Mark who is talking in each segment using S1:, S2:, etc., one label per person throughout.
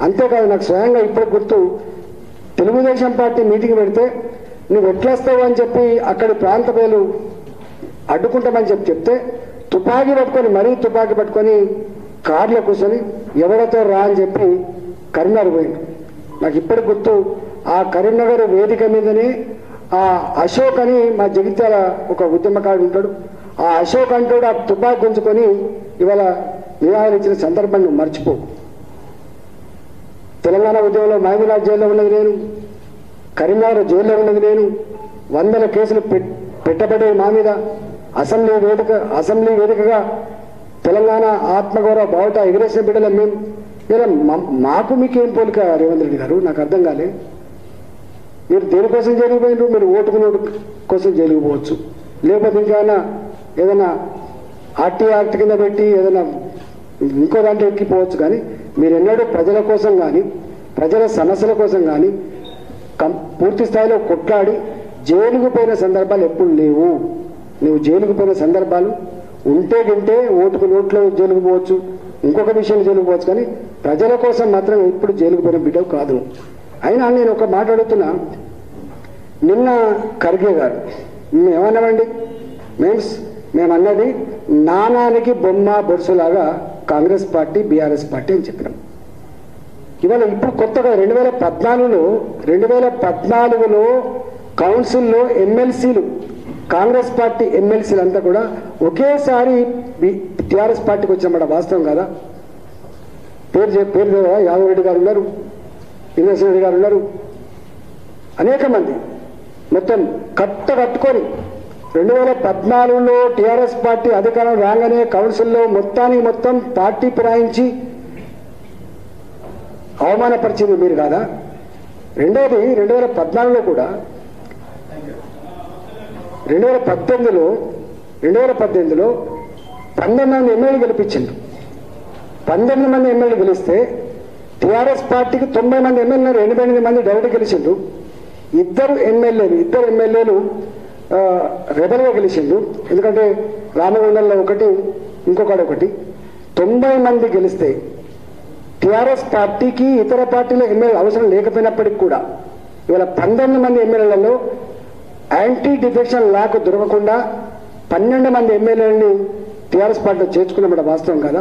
S1: అంతేకాదు నాకు స్వయంగా ఇప్పుడు గుర్తు తెలుగుదేశం పార్టీ మీటింగ్ పెడితే నువ్వు ఎట్లేస్తావు అని చెప్పి అక్కడి ప్రాంత ప్రజలు అడ్డుకుంటామని చెప్పి చెప్తే తుపాకీ పట్టుకొని మరీ తుపాకీ పట్టుకొని కార్లో కూర్చొని ఎవరితో రా అని చెప్పి కరీంనగర్ పోయింది నాకు ఇప్పటి గుర్తు ఆ కరీంనగర్ వేదిక మీదనే ఆ అశోక్ అని మా జగిత్యాల ఒక ఉద్యమకారుడు ఉంటాడు ఆ అశోక్ అంటాడు ఆ తుపాకీ గుంజుకొని ఇవాళ నిరాహారం ఇచ్చిన సందర్భాన్ని నువ్వు మర్చిపో తెలంగాణ ఉద్యమంలో మహబూబ్నాథ్ జైల్లో ఉన్నది నేను కరీంనగర్ జైల్లో ఉన్నది నేను వందల కేసులు పెట్- పెట్టబడే మా మీద అసెంబ్లీ వేదిక అసెంబ్లీ వేదికగా తెలంగాణ ఆత్మగౌరవ బావుట ఎగిరేసిన బిడ్డలం మేము ఇలా మా- మాకు మీకేం పోలిక రేవంత్ రెడ్డి గారు నాకు అర్థం కాలే మీరు దేనికోసం జైలుకు పోయినారు మీరు ఓటుకు నోటు కోసం జైలుకు పోవచ్చు లేకపోతే ఇంకేమైనా ఏదైనా ఆర్టీ యాక్ట్ కింద పెట్టి ఏదైనా ఇంకో దాంట్లో ఎక్కిపోవచ్చు కానీ మీరు ఎన్నడూ ప్రజల కోసం కానీ ప్రజల సమస్యల కోసం కానీ కం పూర్తి స్థాయిలో కొట్లాడి జైలుకు పోయిన సందర్భాలు ఎప్పుడు లేవు నువ్వు జైలుకు పోయిన సందర్భాలు ఉంటే గింటే ఓటుకు నోట్లో జైలుకు పోవచ్చు ఇంకొక విషయం జైలుకు పోవచ్చు కానీ ప్రజల కోసం మాత్రం ఎప్పుడు జైలుకు పోయిన బిడ్డవు కాదు అయినా నేను ఒక మాట అడుగుతున్నా నిన్న ఖర్గే గారు మేము ఏమన్నామండి మేము మేము అన్నది నానానికి బొమ్మ బొరుసులాగా కాంగ్రెస్ పార్టీ బీఆర్ఎస్ పార్టీ అని చెప్పినాం ఇవాళ ఇప్పుడు కొత్తగా రెండు వేల పద్నాలుగులో రెండు వేల పద్నాలుగులో కౌన్సిల్లో ఎమ్మెల్సీలు కాంగ్రెస్ పార్టీ ఎమ్మెల్సీలు అంతా కూడా ఒకేసారి టీఆర్ఎస్ పార్టీకి వచ్చినమాట వాస్తవం కదా పేరు చెప్- పేరు తెలియదా? యాదవ్ రెడ్డి గారు ఉన్నారు ఇంద్రసేన్ రెడ్డి గారు ఉన్నారు అనేక మంది మొత్తం కట్ట కట్టుకొని రెండు వేల పద్నాలుగులో టీఆర్ఎస్ పార్టీ అధికారం రాగానే కౌన్సిల్లో మొత్తానికి మొత్తం పార్టీ ఫిరాయించి అవమానపరిచింది మీరు కాదా రెండవది రెండు వేల పద్నాలుగులో కూడా రెండు వేల పద్దెనిమిదిలో రెండు వేల పద్దెనిమిదిలో పంతొమ్మిది మంది ఎమ్మెల్యేలు గెలిపించింది పంతొమ్మిది మంది ఎమ్మెల్యేలు గెలిస్తే టీఆర్ఎస్ పార్టీకి తొంభై మంది ఎమ్మెల్యేలు ఎనభై ఎనిమిది మంది డైరెక్ట్ గెలిచిండ్రు ఇద్దరు ఎమ్మెల్యేలు ఇద్దరు ఎమ్మెల్యేలు ఆ, రెబల్గా గెలిచిండ్రు ఎందుకంటే రామగుండంలో ఒకటి ఇంకొకటి ఒకటి తొంభై మంది గెలిస్తే టీఆర్ఎస్ పార్టీకి ఇతర పార్టీల ఎమ్మెల్యేలు అవసరం లేకపోయినప్పటికీ కూడా ఇవాళ పంతొమ్మిది మంది ఎమ్మెల్యేలలో యాంటీ డిఫెక్షన్ లాకు దొరకకుండా పన్నెండు మంది ఎమ్మెల్యేలని టీఆర్ఎస్ పార్టీలో చేర్చుకున్నమాట వాస్తవం కదా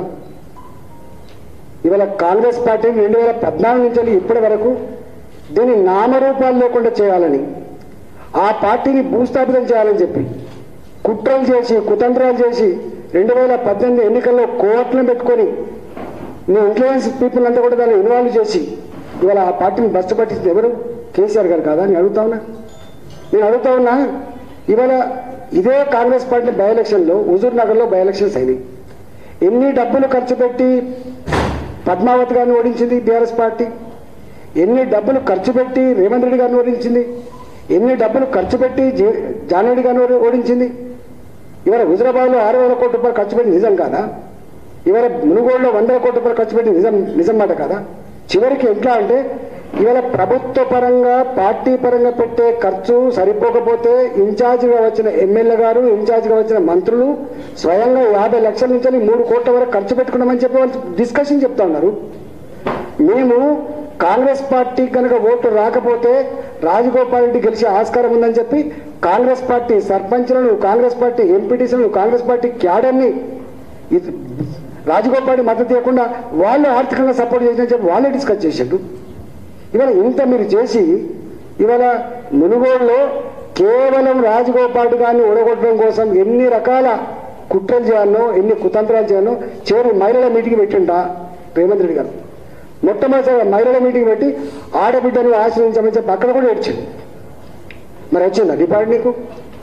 S1: ఇవాళ కాంగ్రెస్ పార్టీ రెండు వేల పద్నాలుగు నుంచి వెళ్ళి ఇప్పటి వరకు దీన్ని నామరూపాలు లేకుండా చేయాలని ఆ పార్టీని భూస్థాపితం చేయాలని చెప్పి కుట్రలు చేసి కుతంత్రాలు చేసి రెండు వేల పద్దెనిమిది ఎన్నికల్లో కోర్టులను పెట్టుకొని నీ ఇన్ఫ్లుయెన్స్ పీపుల్ అంతా కూడా దాన్ని ఇన్వాల్వ్ చేసి ఇవాళ ఆ పార్టీని బస్సు పట్టించింది ఎవరు కేసీఆర్ గారు కాదా నేను అడుగుతా ఉన్నా నేను అడుగుతా ఉన్నా ఇవాళ ఇదే కాంగ్రెస్ పార్టీ బై ఎలక్షన్లో హుజూర్ నగర్లో బై ఎలక్షన్స్ అయినాయి ఎన్ని డబ్బులు ఖర్చు పెట్టి పద్మావతి గారిని ఓడించింది బీఆర్ఎస్ పార్టీ ఎన్ని డబ్బులు ఖర్చు పెట్టి రేవంత్ రెడ్డి గారిని ఓడించింది ఎన్ని డబ్బులు ఖర్చు పెట్టి జే- జానరెడ్డి గారిని ఓడి- ఓడించింది ఇవాళ హుజరాబాద్లో ఆరు వేల కోట్ల రూపాయలు ఖర్చు పెట్టి నిజం కాదా ఇవాళ మునుగోడులో వందల కోట్ల రూపాయలు ఖర్చు పెట్టి నిజం నిజం మాట కదా చివరికి ఎట్లా అంటే ఇవాళ ప్రభుత్వ పరంగా పార్టీ పరంగా పెట్టే ఖర్చు సరిపోకపోతే ఇన్ఛార్జిగా వచ్చిన ఎమ్మెల్యే గారు ఇన్ఛార్జిగా వచ్చిన మంత్రులు స్వయంగా యాభై లక్షల నుంచి మూడు కోట్ల వరకు ఖర్చు పెట్టుకున్నామని చెప్పి వాళ్ళు డిస్కషన్ చెప్తా ఉన్నారు మేము కాంగ్రెస్ పార్టీ కనుక ఓటు రాకపోతే రాజగోపాల్ రెడ్డి గెలిచే ఆస్కారం ఉందని చెప్పి కాంగ్రెస్ పార్టీ సర్పంచ్లను కాంగ్రెస్ పార్టీ ఎంపీటీసీలను కాంగ్రెస్ పార్టీ క్యాడర్ని ఇది రాజగోపాల్ రెడ్డి మద్దతు ఇవ్వకుండా వాళ్ళు ఆర్థికంగా సపోర్ట్ చేసిన చెప్పి వాళ్ళే డిస్కస్ చేసిండు ఇవాళ ఇంత మీరు చేసి ఇవాళ మునుగోడులో కేవలం రాజగోపాల్ రెడ్డి గారిని ఓడగొట్టడం కోసం ఎన్ని రకాల కుట్రలు చేయాలో ఎన్ని కుతంత్రాలు చేయాలో చివరి మహిళల మీటింగ్ పెట్టిండా రేవంత్ రెడ్డి గారు మొట్టమొదటిసారి మహిళల మీటింగ్ పెట్టి ఆడబిడ్డను ఆశ్రయించమని చెప్పి అక్కడ కూడా ఏడ్చింది మరి వచ్చిందా డిపార్ట్ నీకు